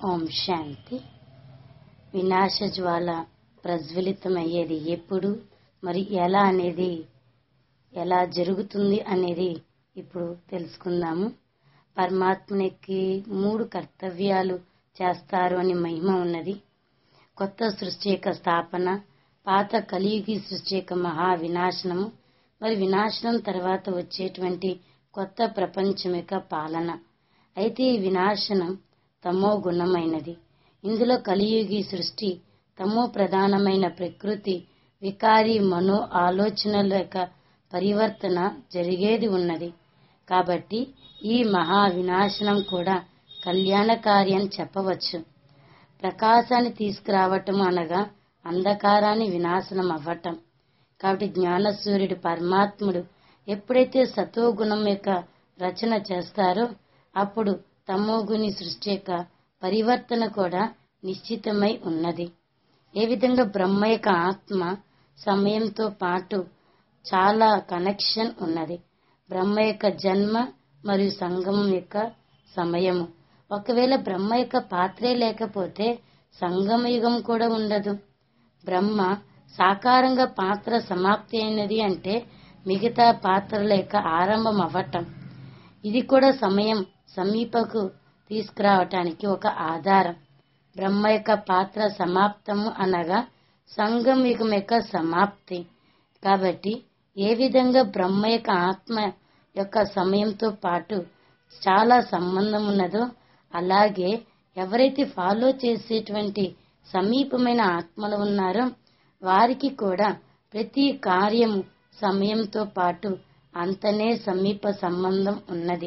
ఓం శాంతి వినాశ జ్వాల ప్రజ్వలితమయ్యేది ఎప్పుడు మరి ఎలా అనేది ఎలా జరుగుతుంది అనేది ఇప్పుడు తెలుసుకుందాము పరమాత్మనికి మూడు కర్తవ్యాలు చేస్తారు అని మహిమ ఉన్నది కొత్త సృష్టి యొక్క స్థాపన పాత కలియుగి సృష్టి యొక్క మహా వినాశనము మరి వినాశనం తర్వాత వచ్చేటువంటి కొత్త ప్రపంచం యొక్క పాలన అయితే ఈ వినాశనం తమో గుణమైనది ఇందులో కలియుగి సృష్టి తమో ప్రధానమైన ప్రకృతి వికారి మనో ఆలోచనల యొక్క పరివర్తన జరిగేది ఉన్నది కాబట్టి ఈ మహా వినాశనం కూడా కళ్యాణకారి అని చెప్పవచ్చు ప్రకాశాన్ని తీసుకురావటం అనగా అంధకారాన్ని వినాశనం అవ్వటం కాబట్టి జ్ఞానసూర్యుడు పరమాత్ముడు ఎప్పుడైతే సతోగుణం యొక్క రచన చేస్తారో అప్పుడు తమోగుని సృష్టి యొక్క పరివర్తన కూడా నిశ్చితమై ఉన్నది ఏ విధంగా బ్రహ్మ యొక్క ఆత్మ సమయంతో పాటు చాలా కనెక్షన్ ఉన్నది బ్రహ్మ యొక్క జన్మ మరియు సంగమం యొక్క సమయము ఒకవేళ బ్రహ్మ యొక్క పాత్రే లేకపోతే సంగమ యుగం కూడా ఉండదు బ్రహ్మ సాకారంగా పాత్ర సమాప్తి అయినది అంటే మిగతా పాత్రల యొక్క ఆరంభం అవ్వటం ఇది కూడా సమయం సమీపకు తీసుకురావటానికి ఒక ఆధారం బ్రహ్మ యొక్క పాత్ర సమాప్తము అనగా సంగం యుగం యొక్క సమాప్తి కాబట్టి ఏ విధంగా బ్రహ్మ యొక్క ఆత్మ యొక్క సమయంతో పాటు చాలా సంబంధం ఉన్నదో అలాగే ఎవరైతే ఫాలో చేసేటువంటి సమీపమైన ఆత్మలు ఉన్నారో వారికి కూడా ప్రతి కార్యము సమయంతో పాటు అంతనే సమీప సంబంధం ఉన్నది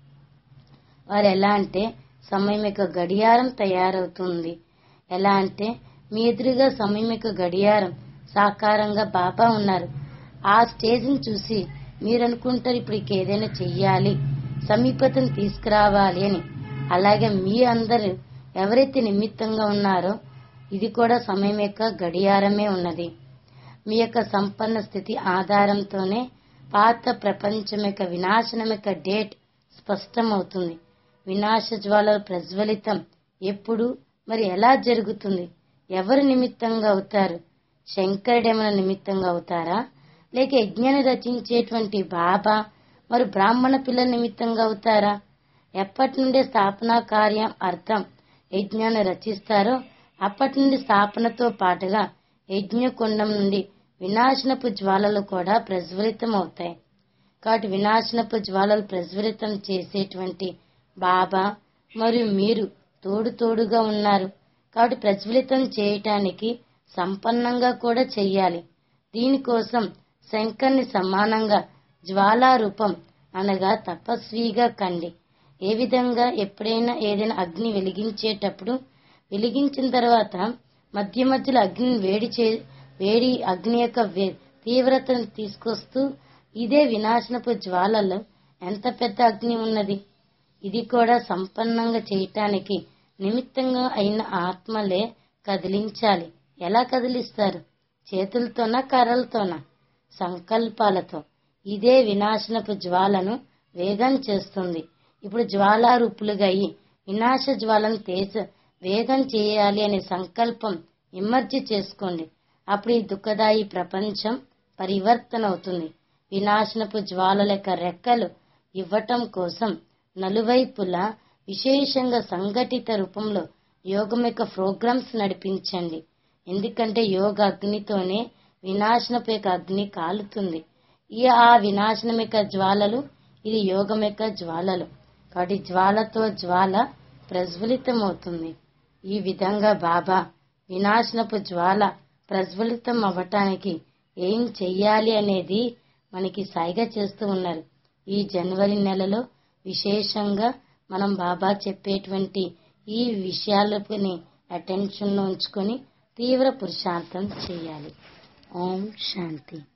వారు ఎలా అంటే సమయం యొక్క గడియారం తయారవుతుంది ఎలా అంటే మీ ఎదురుగా సమయం యొక్క గడియారం సాకారంగా బాబా ఉన్నారు ఆ స్టేజ్ని చూసి మీరు అనుకుంటారు ఇప్పుడు ఇక ఏదైనా చెయ్యాలి సమీపతను తీసుకురావాలి అని అలాగే మీ అందరు ఎవరైతే నిమిత్తంగా ఉన్నారో ఇది కూడా సమయం యొక్క గడియారమే ఉన్నది మీ యొక్క సంపన్న స్థితి ఆధారంతోనే పాత ప్రపంచం యొక్క వినాశనం యొక్క డేట్ స్పష్టమవుతుంది వినాశ జ్వాలల ప్రజ్వలితం ఎప్పుడు మరి ఎలా జరుగుతుంది ఎవరు నిమిత్తంగా అవుతారు శంకరుడేమైనా నిమిత్తంగా అవుతారా లేక యజ్ఞాన్ని రచించేటువంటి బాబా మరి బ్రాహ్మణ పిల్లల నిమిత్తంగా అవుతారా ఎప్పటి నుండి స్థాపనా కార్యం అర్థం యజ్ఞాన్ని రచిస్తారో అప్పటి నుండి స్థాపనతో పాటుగా యజ్ఞకుండం నుండి వినాశనపు జ్వాలలు కూడా ప్రజ్వలితం అవుతాయి కాబట్టి వినాశనపు జ్వాలలు ప్రజ్వలితం చేసేటువంటి బాబా మరియు మీరు తోడు తోడుగా ఉన్నారు కాబట్టి ప్రజ్వలితం చేయటానికి సంపన్నంగా కూడా చెయ్యాలి దీనికోసం శంకర్ని సమానంగా జ్వాలారూపం అనగా తపస్విగా కండి ఏ విధంగా ఎప్పుడైనా ఏదైనా అగ్ని వెలిగించేటప్పుడు వెలిగించిన తర్వాత మధ్య మధ్యలో అగ్నిని వేడి చే వేడి అగ్ని యొక్క తీవ్రతను తీసుకొస్తూ ఇదే వినాశనపు జ్వాలలో ఎంత పెద్ద అగ్ని ఉన్నది ఇది కూడా సంపన్నంగా చేయటానికి నిమిత్తంగా అయిన ఆత్మలే కదిలించాలి ఎలా కదిలిస్తారు చేతులతోనా కర్రలతోనా సంకల్పాలతో ఇదే వినాశనపు జ్వాలను వేగం చేస్తుంది ఇప్పుడు జ్వాలారూపులుగా అయి వినాశ జ్వాలను తేజ వేగం చేయాలి అనే సంకల్పం ఇమ్మర్జి చేసుకోండి అప్పుడు ఈ దుఃఖదాయి ప్రపంచం పరివర్తన అవుతుంది వినాశనపు జ్వాలల యొక్క రెక్కలు ఇవ్వటం కోసం నలువైపులా విశేషంగా సంఘటిత రూపంలో యోగం యొక్క ప్రోగ్రామ్స్ నడిపించండి ఎందుకంటే యోగ అగ్నితోనే వినాశనపు యొక్క అగ్ని కాలుతుంది ఈ ఆ వినాశనం యొక్క జ్వాలలు ఇది యోగం యొక్క జ్వాలలు కాబట్టి జ్వాలతో జ్వాల ప్రజ్వలితం అవుతుంది ఈ విధంగా బాబా వినాశనపు జ్వాల ప్రజ్వలితం అవ్వటానికి ఏం చెయ్యాలి అనేది మనకి సైగ చేస్తూ ఉన్నారు ఈ జనవరి నెలలో విశేషంగా మనం బాబా చెప్పేటువంటి ఈ విషయాలని అటెన్షన్లో ఉంచుకొని తీవ్ర పురుషార్థం చేయాలి ఓం శాంతి